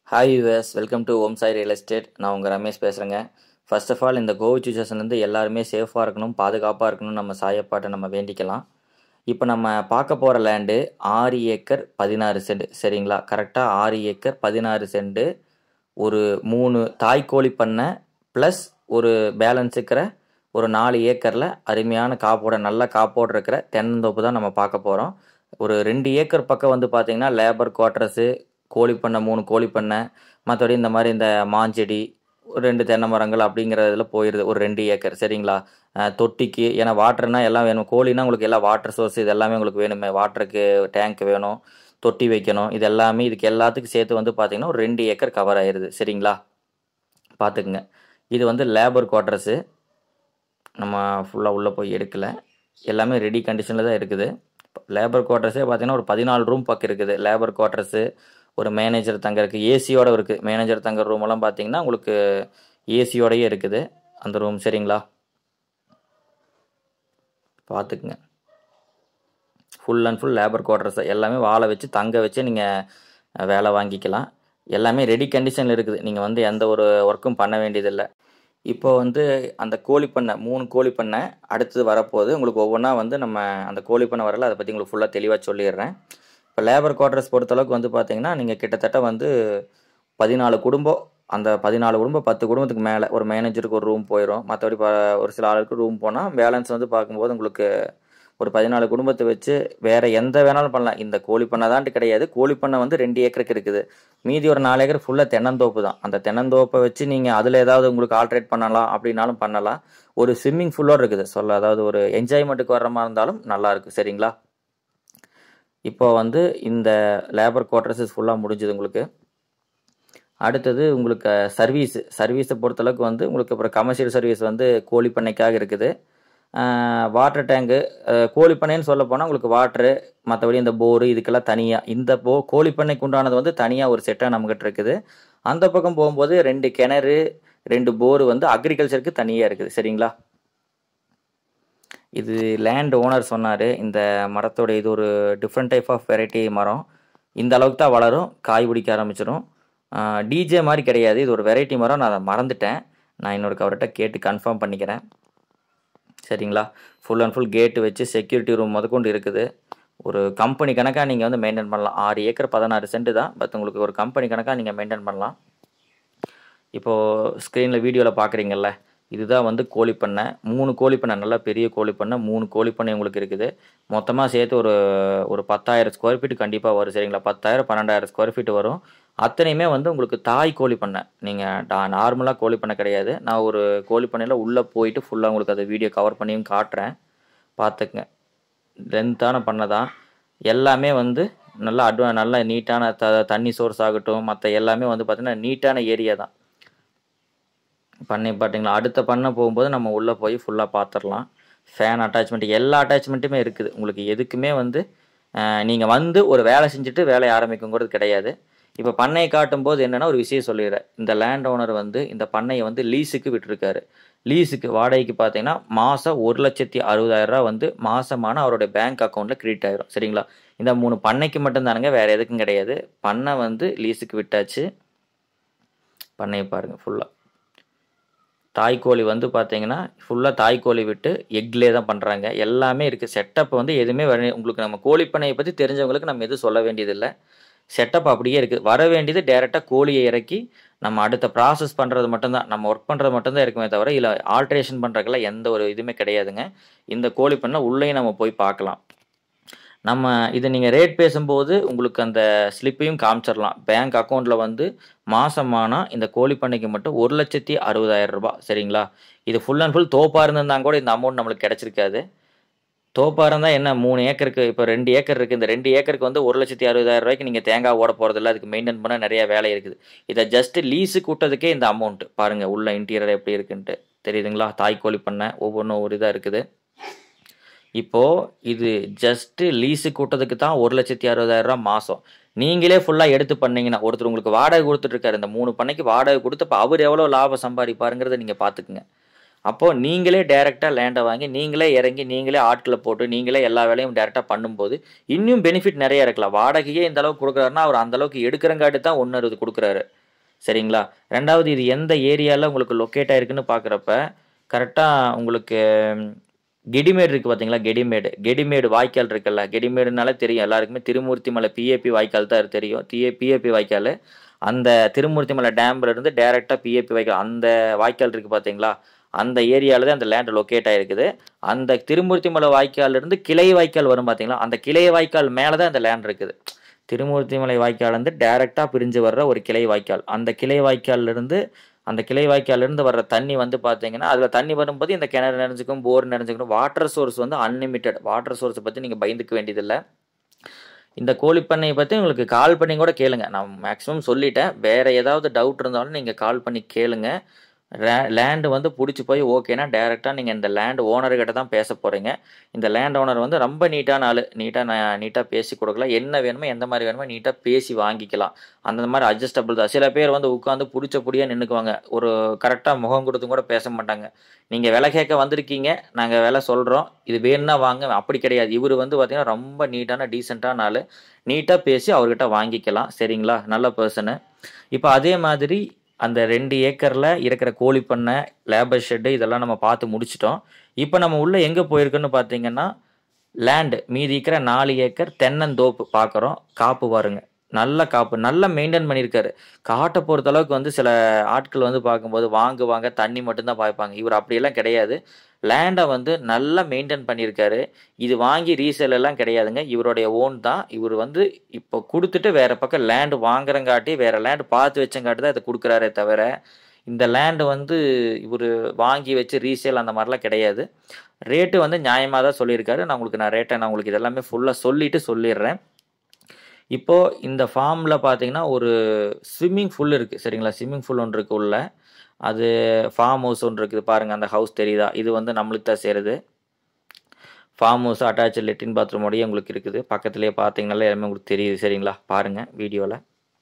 hi US welcome to Om Sai real estate நான் உங்கள் ரமேஷ் பேசுகிறேங்க ஃபர்ஸ்ட் ஆஃப் ஆல் இந்த கோவிட் சுச்சுவேஷன்லேருந்து எல்லாருமே சேஃபாக இருக்கணும் பாதுகாப்பாக இருக்கணும்னு நம்ம சாயப்பாட்டை நம்ம வேண்டிக்கலாம் இப்போ நம்ம பார்க்க போகிற லேண்டு ஆறு ஏக்கர் பதினாறு சென்ட் சரிங்களா கரெக்டாக ஆறு ஏக்கர் பதினாறு சென்ட் ஒரு மூணு தாய்க்கோழி பண்ணை ப்ளஸ் ஒரு பேலன்ஸ் இருக்கிற ஒரு நாலு ஏக்கரில் அருமையான காப்போட நல்ல காப்போடு இருக்கிற தென்னந்தோப்பு தான் நம்ம பார்க்க போகிறோம் ஒரு ரெண்டு ஏக்கர் பக்கம் வந்து பார்த்தீங்கன்னா லேபர் குவார்ட்டர்ஸு கோழி பண்ணை மூணு கோழி பண்ணை மற்றபடி இந்த மாதிரி இந்த மாஞ்செடி ஒரு ரெண்டு தென்னை மரங்கள் அப்படிங்கிறதுல போயிடுது ஒரு ரெண்டு ஏக்கர் சரிங்களா அஹ் தொட்டிக்கு ஏன்னா வாட்டர்னா எல்லாம் வேணும் கோழினா உங்களுக்கு எல்லாம் வாட்டர் சோர்ஸ் இது எல்லாமே உங்களுக்கு வேணுமே வாட்டருக்கு டேங்க் வேணும் தொட்டி வைக்கணும் இது எல்லாமே இதுக்கு எல்லாத்துக்கும் சேர்த்து வந்து பார்த்தீங்கன்னா ஒரு ரெண்டு ஏக்கர் கவர் ஆயிடுது சரிங்களா பார்த்துக்குங்க இது வந்து லேபர் குவார்ட்டர்ஸு நம்ம ஃபுல்லாக உள்ளே போய் எடுக்கல எல்லாமே ரெடி கண்டிஷனில் தான் இருக்குது லேபர் குவார்ட்டர்ஸே பார்த்தீங்கன்னா ஒரு பதினாலு ரூம் பக்கம் இருக்குது லேபர் குவார்ட்டர்ஸு ஒரு மேனேஜர் தங்கறதுக்கு ஏசியோட இருக்குது மேனேஜர் தங்குற ரூம் எல்லாம் பார்த்தீங்கன்னா உங்களுக்கு ஏசியோடயே இருக்குது அந்த ரூம் சரிங்களா பார்த்துக்குங்க full and full labour quarters எல்லாமே வாழை வச்சு தங்க வச்சு நீங்கள் வேலை வாங்கிக்கலாம் எல்லாமே ரெடி கண்டிஷனில் இருக்குது நீங்கள் வந்து எந்த ஒரு ஒர்க்கும் பண்ண வேண்டியதில்லை இப்போ வந்து அந்த கோழி பண்ணை மூணு கோழி பண்ணை அடுத்தது வரப்போகுது உங்களுக்கு ஒவ்வொன்றா வந்து நம்ம அந்த கோழி பண்ணை வரல அதை பற்றி உங்களுக்கு ஃபுல்லாக தெளிவாக சொல்லிடுறேன் இப்போ லேபர் குவார்ட்டர்ஸ் பொறுத்தளவுக்கு வந்து பார்த்தீங்கன்னா நீங்கள் கிட்டத்தட்ட வந்து பதினாலு குடும்பம் அந்த பதினாலு குடும்பம் பத்து குடும்பத்துக்கு மேலே ஒரு மேனேஜருக்கு ஒரு ரூம் போயிடும் மற்றபடி ப ஒரு சில ஆளுக்கு ரூம் போனால் பேலன்ஸ் வந்து பார்க்கும்போது உங்களுக்கு ஒரு பதினாலு குடும்பத்தை வச்சு வேற எந்த வேணாலும் பண்ணலாம் இந்த கோழி பண்ணை தான்ட்டு கிடையாது கோழி பண்ணை வந்து ரெண்டு ஏக்கருக்கு இருக்குது மீதி ஒரு நாலு ஏக்கர் ஃபுல்லாக தென்னந்தோப்பு தான் அந்த தென்னந்தோப்பை வச்சு நீங்கள் அதில் ஏதாவது உங்களுக்கு ஆல்ட்ரேட் பண்ணலாம் அப்படின்னாலும் பண்ணலாம் ஒரு ஸ்விம்மிங் ஃபுல்லோடு இருக்குது சொல்ல அதாவது ஒரு என்ஜாய்மெண்ட்டுக்கு வர்ற மாதிரி இருந்தாலும் நல்லா இருக்குது சரிங்களா இப்போ வந்து இந்த லேபர் குவார்ட்டர்ஸஸ் ஃபுல்லாக முடிஞ்சுது உங்களுக்கு அடுத்தது உங்களுக்கு சர்வீஸ் சர்வீஸை பொறுத்தளவுக்கு வந்து உங்களுக்கு அப்புறம் கமர்ஷியல் சர்வீஸ் வந்து கோழி பண்ணைக்காக இருக்குது வாட்டர் டேங்கு கோழி பண்ணைன்னு சொல்ல போனால் உங்களுக்கு வாட்ரு மற்றபடி இந்த போரு இதுக்கெல்லாம் தனியாக இந்த போ கோழி பண்ணைக்கு உண்டானது வந்து தனியாக ஒரு செட்டாக நம்மகிட்ட இருக்குது அந்த பக்கம் போகும்போது ரெண்டு கிணறு ரெண்டு போரு வந்து அக்ரிகல்ச்சருக்கு தனியாக இருக்குது சரிங்களா இது லேண்ட் ஓனர் சொன்னார் இந்த மரத்தோட இது ஒரு டிஃப்ரெண்ட் டைப் ஆஃப் வெரைட்டி மரம் இந்த அளவுக்கு தான் வளரும் காய் பிடிக்க ஆரம்பிச்சிடும் டிஜே மாதிரி கிடையாது இது ஒரு வெரைட்டி மரம் நான் அதை மறந்துட்டேன் நான் இன்னொரு அவர்கிட்ட கேட்டு கன்ஃபார்ம் பண்ணிக்கிறேன் சரிங்களா ஃபுல் அண்ட் ஃபுல் கேட்டு வச்சு செக்யூரிட்டி ரூம் முதற்கொண்டு இருக்குது ஒரு கம்பெனி கணக்காக நீங்கள் வந்து மெயின்டைன் பண்ணலாம் ஆறு ஏக்கர் பதினாறு சென்ட் தான் பட் உங்களுக்கு ஒரு கம்பெனி கணக்காக நீங்கள் மெயின்டைன் பண்ணலாம் இப்போது ஸ்க்ரீனில் வீடியோவில் பார்க்குறீங்கல்ல இதுதான் வந்து கோழி பண்ணை மூணு கோழி பண்ணை நல்லா பெரிய கோழி பண்ணை மூணு கோழி பண்ணை உங்களுக்கு இருக்குது மொத்தமாக சேர்த்து ஒரு ஒரு பத்தாயிரம் ஸ்கொயர் ஃபீட் கண்டிப்பாக வரும் சரிங்களா பத்தாயிரம் பன்னெண்டாயிரம் ஸ்கொயர் ஃபீட் வரும் அத்தனையுமே வந்து உங்களுக்கு தாய் கோழி பண்ணை நீங்கள் நார்மலாக கோழி பண்ணை கிடையாது நான் ஒரு கோழி பண்ணையில் உள்ளே போயிட்டு ஃபுல்லாக உங்களுக்கு அதை வீடியோ கவர் பண்ணியும் காட்டுறேன் பார்த்துக்குங்க லென்த்தான பண்ணை தான் எல்லாமே வந்து நல்லா அட்வா நல்ல நீட்டான த தண்ணி சோர்ஸ் ஆகட்டும் மற்ற எல்லாமே வந்து பார்த்திங்கன்னா நீட்டான ஏரியா தான் பண்ணை பார்த்தீங்களா அடுத்த பண்ணை போகும்போது நம்ம உள்ளே போய் ஃபுல்லாக பார்த்துடலாம் ஃபேன் அட்டாச்மெண்ட் எல்லா அட்டாச்மெண்ட்டுமே இருக்குது உங்களுக்கு எதுக்குமே வந்து நீங்கள் வந்து ஒரு வேலை செஞ்சுட்டு வேலையை ஆரம்பிக்குங்கிறது கிடையாது இப்போ பண்ணையை காட்டும்போது என்னென்னா ஒரு விஷயம் சொல்லிடுறேன் இந்த லேண்ட் ஓனர் வந்து இந்த பண்ணையை வந்து லீஸுக்கு விட்டுருக்காரு லீஸுக்கு வாடகைக்கு பார்த்தீங்கன்னா மாதம் ஒரு லட்சத்தி அறுபதாயிரரூவா வந்து மாதமான அவருடைய பேங்க் அக்கௌண்ட்டில் கிரெடிட் ஆயிரும் சரிங்களா இந்த மூணு பண்ணைக்கு மட்டும்தானுங்க வேறு எதுக்கும் கிடையாது பண்ணை வந்து லீஸுக்கு விட்டாச்சு பண்ணையை பாருங்கள் ஃபுல்லாக தாய்க்கோழி வந்து பார்த்தீங்கன்னா ஃபுல்லாக தாய்க்கோழி விட்டு எக்லேயே தான் பண்ணுறாங்க எல்லாமே இருக்குது செட்டப் வந்து எதுவுமே வர உங்களுக்கு நம்ம கோழிப்பண்ணையை பற்றி தெரிஞ்சவங்களுக்கு நம்ம எதுவும் சொல்ல வேண்டியதில்லை செட்டப் அப்படியே இருக்குது வர வேண்டியது டேரெக்டாக கோழியை இறக்கி நம்ம அடுத்த ப்ராசஸ் பண்ணுறது மட்டும்தான் நம்ம ஒர்க் பண்ணுறது மட்டும்தான் இருக்குமே தவிர இல்லை ஆல்ட்ரேஷன் பண்ணுறதுக்கெல்லாம் எந்த ஒரு இதுவுமே கிடையாதுங்க இந்த கோழி பண்ணை உள்ளேயும் நம்ம போய் பார்க்கலாம் நம்ம இதை நீங்கள் ரேட் பேசும்போது உங்களுக்கு அந்த ஸ்லிப்பையும் காமிச்சிடலாம் பேங்க் அக்கௌண்ட்டில் வந்து மாதமானால் இந்த கோழி பண்ணைக்கு மட்டும் ஒரு லட்சத்தி அறுபதாயிரம் ரூபாய் சரிங்களா இது ஃபுல் அண்ட் ஃபுல் தோப்பாக இருந்திருந்தால் கூட இந்த அமௌண்ட் நம்மளுக்கு கிடச்சிருக்காது தோப்பாக இருந்தால் என்ன மூணு ஏக்கருக்கு இப்போ ரெண்டு ஏக்கர் இருக்குது இந்த ரெண்டு ஏக்கருக்கு வந்து ஒரு லட்சத்தி அறுபதாயிரம் ரூபாய்க்கு நீங்கள் தேங்காய் ஓட போகிறதில்ல அதுக்கு மெயின்டைன் பண்ண நிறைய வேலை இருக்குது இதை ஜஸ்ட்டு லீஸு கூட்டதுக்கே இந்த அமௌண்ட் பாருங்கள் உள்ள இன்டீரியர் எப்படி இருக்குன்ட்டு தெரியுதுங்களா தாய்க்கோழி பண்ண ஒவ்வொன்றும் ஒவ்வொரு இதாக இருக்குது இப்போது இது ஜஸ்ட்டு லீஸு கூட்டத்துக்கு தான் ஒரு லட்சத்தி அறுபதாயிரரூவா மாதம் நீங்களே ஃபுல்லாக எடுத்து பண்ணீங்கன்னா ஒருத்தர் உங்களுக்கு வாடகை கொடுத்துட்ருக்காரு இந்த மூணு பண்ணைக்கு வாடகை கொடுத்து இப்போ அவர் எவ்வளோ லாபம் சம்பாதிப்பாருங்கிறத நீங்கள் பார்த்துக்குங்க அப்போது நீங்களே டேரெக்டாக லேண்டை வாங்கி நீங்களே இறங்கி நீங்களே ஆட்களை போட்டு நீங்களே எல்லா வேலையும் டேரெக்டாக பண்ணும்போது இன்னும் பெனிஃபிட் நிறைய இருக்கலாம் வாடகையே இந்த அளவுக்கு கொடுக்குறாருன்னா அவர் அந்த அளவுக்கு எடுக்கிறங்காட்டி தான் ஒன்று அறுபது கொடுக்குறாரு சரிங்களா ரெண்டாவது இது எந்த ஏரியாவில் உங்களுக்கு லொக்கேட் ஆயிருக்குன்னு பார்க்குறப்ப கரெக்டாக உங்களுக்கு ம், கெடிமேடு இருக்குது பார்த்தீங்களா கெடிமேடு கெடிமேடு வாய்க்கால் இருக்குல்ல கெடிமேடுனால தெரியும் எல்லாருக்குமே திருமூர்த்தி மலை பிஏபி வாய்க்கால் தான் தெரியும் டிஏ பிஏபி வாய்க்கால் அந்த திருமூர்த்தி மலை டேம்ல இருந்து டேரெக்டாக பிஏபி வாய்க்கால் அந்த வாய்க்கால் இருக்குது பார்த்தீங்களா அந்த ஏரியாவில் தான் அந்த லேண்ட் லொக்கேட் ஆயிருக்குது அந்த திருமூர்த்தி மலை வாய்க்கால்ல இருந்து கிளை வாய்க்கால் வரும் பார்த்தீங்களா அந்த கிளை வாய்க்கால் மேலே தான் அந்த லேண்ட் இருக்குது திருமூர்த்தி மலை வாய்க்கால் வந்து டேரெக்டாக பிரிஞ்சு வர்ற ஒரு கிளை வாய்க்கால் அந்த கிளை வாய்க்கால்ல இருந்து அந்த கிளை வாய்க்கால்ல இருந்து வர்ற தண்ணி வந்து பார்த்தீங்கன்னா அதில் தண்ணி வரும்போது இந்த கிணறு நிறைஞ்சிக்கும் போர் நிறைஞ்சிக்கும் வாட்டர் சோர்ஸ் வந்து அன்லிமிட்டெட் வாட்டர் சோர்ஸை பற்றி நீங்கள் பயந்துக்க வேண்டியதில்லை இந்த கோழிப்பண்ணையை பற்றி உங்களுக்கு கால் பண்ணி கூட கேளுங்க நான் மேக்ஸிமம் சொல்லிட்டேன் வேறு ஏதாவது டவுட் இருந்தாலும் நீங்கள் கால் பண்ணி கேளுங்க லேண்டு வந்து பிடிச்சி போய் ஓகேனா டேரெக்டாக நீங்கள் இந்த லேண்ட் ஓனர்கிட்ட தான் பேச போகிறீங்க இந்த லேண்ட் ஓனர் வந்து ரொம்ப நீட்டான ஆள் நீட்டாக நான் நீட்டாக பேசி கொடுக்கலாம் என்ன வேணுமோ எந்த மாதிரி வேணுமோ நீட்டாக பேசி வாங்கிக்கலாம் அந்த மாதிரி அட்ஜஸ்டபிள் தான் சில பேர் வந்து உட்காந்து பிடிச்ச புடியாக நின்றுக்குவாங்க ஒரு கரெக்டாக முகம் கொடுத்தும் கூட பேச மாட்டாங்க நீங்கள் விலை கேட்க வந்திருக்கீங்க நாங்கள் விலை சொல்கிறோம் இது வேணும்னா வாங்க அப்படி கிடையாது இவர் வந்து பார்த்தீங்கன்னா ரொம்ப நீட்டான டீசெண்டான ஆள் நீட்டாக பேசி அவர்கிட்ட வாங்கிக்கலாம் சரிங்களா நல்ல பர்சனு இப்போ அதே மாதிரி அந்த ரெண்டு ஏக்கரில் இருக்கிற கோழி பண்ணை லேபர் ஷெட்டு இதெல்லாம் நம்ம பார்த்து முடிச்சிட்டோம் இப்போ நம்ம உள்ளே எங்கே போயிருக்கோன்னு பார்த்தீங்கன்னா லேண்டு மீதி இருக்கிற நாலு ஏக்கர் தென்னந்தோப்பு பார்க்குறோம் காப்பு பாருங்க நல்ல காப்பு நல்லா மெயின்டைன் பண்ணியிருக்காரு காட்டை பொறுத்த அளவுக்கு வந்து சில ஆட்கள் வந்து பார்க்கும்போது வாங்குவாங்க தண்ணி மட்டும்தான் பார்ப்பாங்க இவர் அப்படியெல்லாம் கிடையாது லேண்டை வந்து நல்லா மெயின்டைன் பண்ணியிருக்காரு இது வாங்கி ரீசேல் எல்லாம் கிடையாதுங்க இவருடைய ஓன் தான் இவர் வந்து இப்போ கொடுத்துட்டு வேற பக்கம் லேண்டு வாங்குறங்காட்டி வேற லேண்டு பார்த்து வச்சங்காட்டி தான் இதை கொடுக்குறாரே தவிர இந்த லேண்டு வந்து இவர் வாங்கி வச்சு ரீசேல் அந்த மாதிரிலாம் கிடையாது ரேட்டு வந்து நியாயமாக தான் சொல்லியிருக்காரு நான் உங்களுக்கு நான் ரேட்டை நான் உங்களுக்கு இதெல்லாமே ஃபுல்லாக சொல்லிட்டு சொல்லிடுறேன் இப்போது இந்த ஃபார்மில் பார்த்தீங்கன்னா ஒரு ஸ்விம்மிங் ஃபுல் இருக்குது சரிங்களா ஸ்விம்மிங் ஃபுல் ஒன்று இருக்குது உள்ள அது ஃபார்ம் ஹவுஸ் ஒன்று இருக்குது பாருங்கள் அந்த ஹவுஸ் தெரியுதா இது வந்து நம்மளுக்கு தான் சேருது ஃபார்ம் ஹவுஸ் அட்டாச் லெட்டின் பாத்ரூமோடய உங்களுக்கு இருக்குது பக்கத்துலேயே பார்த்தீங்கனாலே எல்லாமே உங்களுக்கு தெரியுது சரிங்களா பாருங்கள் வீடியோவில்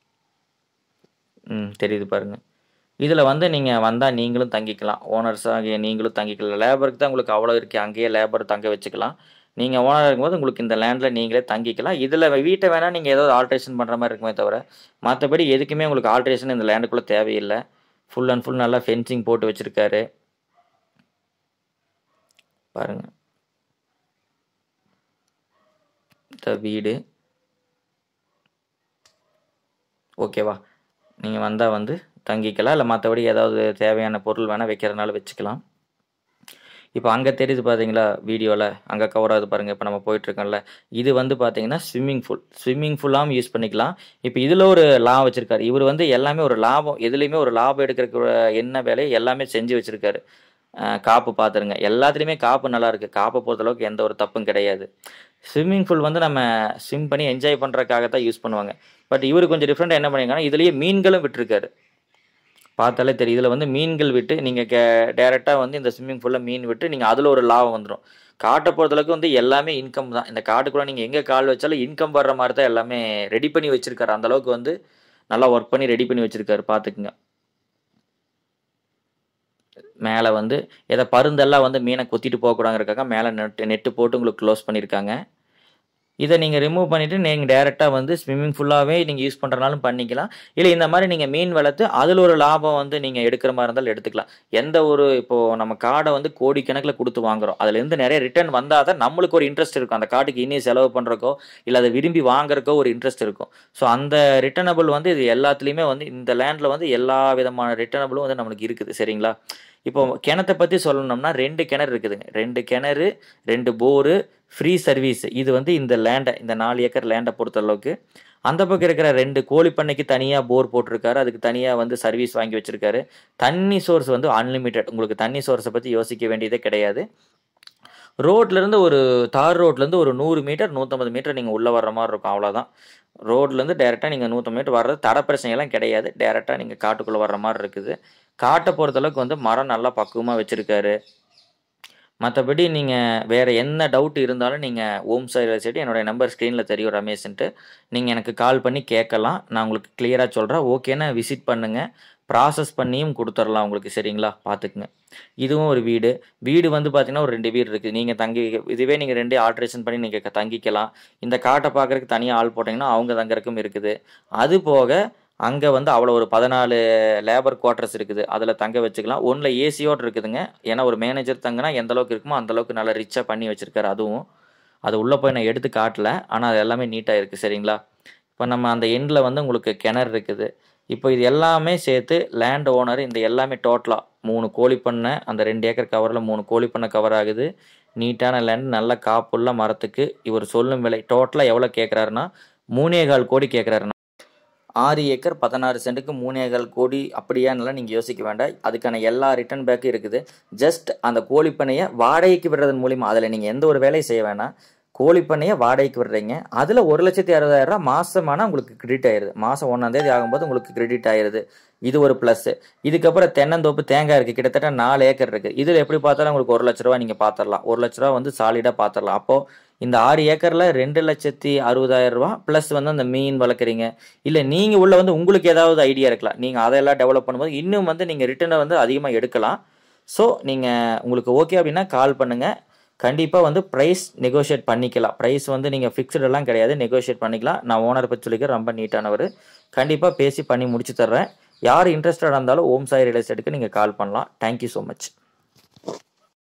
ம் தெரியுது பாருங்கள் இதில் வந்து நீங்கள் வந்தால் நீங்களும் தங்கிக்கலாம் ஓனர்ஸாக நீங்களும் தங்கிக்கலாம் லேபருக்கு தான் உங்களுக்கு அவ்வளோ இருக்குது அங்கேயே லேபர் தங்க வச்சுக்கலாம் நீங்கள் ஓனர் இருக்கும்போது உங்களுக்கு இந்த லேண்டில் நீங்களே தங்கிக்கலாம் இதில் வீட்டை வேணால் நீங்கள் ஏதாவது ஆல்ட்ரேஷன் பண்ணுற மாதிரி இருக்குமே தவிர மற்றபடி எதுக்குமே உங்களுக்கு ஆல்ட்ரேஷன் இந்த லேண்டுக்குள்ளே தேவையில்லை ஃபுல் அண்ட் ஃபுல் நல்லா ஃபென்சிங் போட்டு வச்சுருக்காரு பாருங்கள் இந்த வீடு ஓகேவா நீங்கள் வந்தால் வந்து தங்கிக்கலாம் இல்லை மற்றபடி ஏதாவது தேவையான பொருள் வேணால் வைக்கிறதுனால வச்சுக்கலாம் இப்போ அங்கே தெரியுது பார்த்தீங்களா வீடியோவில் அங்கே கவர் ஆகுது பாருங்கள் இப்போ நம்ம போயிட்டுருக்கோம்ல இது வந்து பார்த்தீங்கன்னா ஸ்விம்மிங் ஃபூல் ஸ்விம்மிங் ஃபுல்லாகவும் யூஸ் பண்ணிக்கலாம் இப்போ இதில் ஒரு லாபம் வச்சுருக்காரு இவர் வந்து எல்லாமே ஒரு லாபம் எதுலேயுமே ஒரு லாபம் எடுக்கிறதுக்கு என்ன வேலையை எல்லாமே செஞ்சு வச்சுருக்காரு காப்பு பார்த்துருங்க எல்லாத்துலேயுமே காப்பு நல்லா இருக்குது காப்பை பொறுத்தளவுக்கு எந்த ஒரு தப்பும் கிடையாது ஸ்விம்மிங் பூல் வந்து நம்ம ஸ்விம் பண்ணி என்ஜாய் பண்ணுறதுக்காக தான் யூஸ் பண்ணுவாங்க பட் இவர் கொஞ்சம் டிஃப்ரெண்ட்டாக என்ன பண்ணியிருக்காங்கன்னா இதுலேயே மீன்களும் விட்டுருக்காரு பார்த்தாலே தெரியும் இதில் வந்து மீன்கள் விட்டு நீங்கள் கே டேரெக்டாக வந்து இந்த ஸ்விம்மிங் பூலில் மீன் விட்டு நீங்கள் அதில் ஒரு லாபம் வந்துடும் காட்டை பொறுத்தளவுக்கு வந்து எல்லாமே இன்கம் தான் இந்த காட்டுக்குள்ளே நீங்கள் எங்கே கால் வச்சாலும் இன்கம் வர்ற மாதிரி தான் எல்லாமே ரெடி பண்ணி வச்சுருக்காரு அந்தளவுக்கு வந்து நல்லா ஒர்க் பண்ணி ரெடி பண்ணி வச்சுருக்காரு பார்த்துக்குங்க மேலே வந்து எதை பருந்தெல்லாம் வந்து மீனை கொத்திட்டு போகக்கூடாங்கிறக்காக மேலே நெட்டு நெட்டு போட்டு உங்களுக்கு க்ளோஸ் பண்ணியிருக்காங்க இதை நீங்கள் ரிமூவ் பண்ணிவிட்டு நீங்கள் டேரெக்டாக வந்து ஸ்விம்மிங் ஃபுல்லாகவே நீங்கள் யூஸ் பண்ணுறனாலும் பண்ணிக்கலாம் இல்லை இந்த மாதிரி நீங்கள் மீன் வளர்த்து அதில் ஒரு லாபம் வந்து நீங்கள் எடுக்கிற மாதிரி இருந்தாலும் எடுத்துக்கலாம் எந்த ஒரு இப்போது நம்ம காடை வந்து கோடிக்கணக்கில் கொடுத்து வாங்குறோம் அதுலேருந்து நிறைய ரிட்டர்ன் வந்தால் தான் நம்மளுக்கு ஒரு இன்ட்ரெஸ்ட் இருக்கும் அந்த காட்டுக்கு இனி செலவு பண்ணுறக்கோ இல்லை அதை விரும்பி வாங்குறக்கோ ஒரு இன்ட்ரெஸ்ட் இருக்கும் ஸோ அந்த ரிட்டர்னபிள் வந்து இது எல்லாத்துலேயுமே வந்து இந்த லேண்டில் வந்து எல்லா விதமான ரிட்டர்னபிளும் வந்து நம்மளுக்கு இருக்குது சரிங்களா இப்போ கிணத்தை பற்றி சொல்லணும்னா ரெண்டு கிணறு இருக்குதுங்க ரெண்டு கிணறு ரெண்டு போரு ஃப்ரீ சர்வீஸ் இது வந்து இந்த லேண்டை இந்த நாலு ஏக்கர் லேண்டை பொறுத்த அளவுக்கு அந்த பக்கம் இருக்கிற ரெண்டு கோழி பண்ணைக்கு தனியாக போர் போட்டிருக்காரு அதுக்கு தனியாக வந்து சர்வீஸ் வாங்கி வச்சிருக்காரு தண்ணி சோர்ஸ் வந்து அன்லிமிட்டெட் உங்களுக்கு தண்ணி சோர்ஸை பற்றி யோசிக்க வேண்டியதே கிடையாது ரோட்லேருந்து ஒரு தார் ரோட்லேருந்து ஒரு நூறு மீட்டர் நூற்றம்பது மீட்டர் நீங்கள் உள்ளே வர்ற மாதிரி இருக்கும் அவ்வளோதான் ரோட்லேருந்து டேரெக்டாக நீங்கள் நூற்றம்பது மீட்டர் வர்றது தட பிரச்சனைலாம் கிடையாது டேரெக்டாக நீங்கள் காட்டுக்குள்ளே வர்ற மாதிரி இருக்குது காட்டை பொறுத்தளவுக்கு வந்து மரம் நல்லா பக்குவமாக வச்சுருக்காரு மற்றபடி நீங்கள் வேறு என்ன டவுட் இருந்தாலும் நீங்கள் ஓம் சாய் சைடு என்னோடய நம்பர் ஸ்க்ரீனில் தெரியும் ரமேஷ்ன்ட்டு நீங்கள் எனக்கு கால் பண்ணி கேட்கலாம் நான் உங்களுக்கு கிளியராக சொல்கிறேன் ஓகேன்னா விசிட் பண்ணுங்கள் ப்ராசஸ் பண்ணியும் கொடுத்துடலாம் உங்களுக்கு சரிங்களா பார்த்துக்குங்க இதுவும் ஒரு வீடு வீடு வந்து பார்த்தீங்கன்னா ஒரு ரெண்டு வீடு இருக்குது நீங்கள் தங்கி இதுவே நீங்கள் ரெண்டே ஆல்ட்ரேஷன் பண்ணி நீங்கள் தங்கிக்கலாம் இந்த காட்டை பார்க்குறதுக்கு தனியாக ஆள் போட்டிங்கன்னா அவங்க தங்குறதுக்கும் இருக்குது அது போக அங்கே வந்து அவ்வளோ ஒரு பதினாலு லேபர் குவார்ட்டர்ஸ் இருக்குது அதில் தங்க வச்சுக்கலாம் ஒன்றில் ஏசியோடு இருக்குதுங்க ஏன்னா ஒரு மேனேஜர் தங்கினா எந்த அளவுக்கு இருக்குமோ அந்த அளவுக்கு நல்லா ரிச்சாக பண்ணி வச்சுருக்காரு அதுவும் அது உள்ளே போய் நான் எடுத்து காட்டல ஆனால் அது எல்லாமே நீட்டாக இருக்குது சரிங்களா இப்போ நம்ம அந்த எண்டில் வந்து உங்களுக்கு கிணறு இருக்குது இப்போ இது எல்லாமே சேர்த்து லேண்ட் ஓனர் இந்த எல்லாமே டோட்டலாக மூணு கோழி பண்ணை அந்த ரெண்டு ஏக்கர் கவரில் மூணு கோழி பண்ணை கவர் ஆகுது நீட்டான லேண்ட் நல்ல காப்புள்ள மரத்துக்கு இவர் சொல்லும் விலை டோட்டலாக எவ்வளோ கேட்குறாருன்னா மூணே கால் கோடி கேட்குறாருண்ணா ஆறு ஏக்கர் பதினாறு சென்ட்டுக்கு மூணே கால் கோடி அப்படியான்லாம் நீங்கள் யோசிக்க வேண்டாம் அதுக்கான எல்லா ரிட்டர்ன் பேக்கும் இருக்குது ஜஸ்ட் அந்த கோழி பண்ணையை வாடகைக்கு விடுறதன் மூலிமா அதில் நீங்கள் எந்த ஒரு வேலையும் செய்ய வேணாம் கோழி பண்ணையை வாடகைக்கு விடுறீங்க அதில் ஒரு லட்சத்தி அறுபதாயிரம் ரூபா மாசமான உங்களுக்கு கிரெடிட் ஆயிருது மாதம் ஒன்றாந்தேதி ஆகும்போது உங்களுக்கு கிரெடிட் ஆயிருது இது ஒரு ப்ளஸ் இதுக்கப்புறம் தென்னந்தோப்பு தேங்காய் இருக்குது கிட்டத்தட்ட நாலு ஏக்கர் இருக்குது இதில் எப்படி பார்த்தாலும் உங்களுக்கு ஒரு லட்ச ரூபா நீங்கள் பார்த்துடலாம் ஒரு லட்ச ரூபா வந்து சாலிடாக பார்த்துடலாம் அப்போது இந்த ஆறு ஏக்கரில் ரெண்டு லட்சத்தி அறுபதாயிரம் ரூபா ப்ளஸ் வந்து அந்த மீன் வளர்க்குறீங்க இல்லை நீங்கள் உள்ள வந்து உங்களுக்கு ஏதாவது ஐடியா இருக்கலாம் நீங்கள் அதெல்லாம் டெவலப் பண்ணும்போது இன்னும் வந்து நீங்கள் ரிட்டர்னை வந்து அதிகமாக எடுக்கலாம் ஸோ நீங்கள் உங்களுக்கு ஓகே அப்படின்னா கால் பண்ணுங்கள் கண்டிப்பாக வந்து ப்ரைஸ் நெகோஷியேட் பண்ணிக்கலாம் ப்ரைஸ் வந்து நீங்கள் ஃபிக்ஸ்டெல்லாம் கிடையாது நெகோஷியேட் பண்ணிக்கலாம் நான் ஓனர் பற்றி சொல்லிக்கிறேன் ரொம்ப நீட்டானவர் கண்டிப்பாக பேசி பண்ணி முடிச்சு தர்றேன் யார் இன்ட்ரெஸ்டடாக இருந்தாலும் ஓம் சாய் ரியல் எஸ்டேட்டுக்கு நீங்கள் கால் பண்ணலாம் தேங்க்யூ ஸோ மச்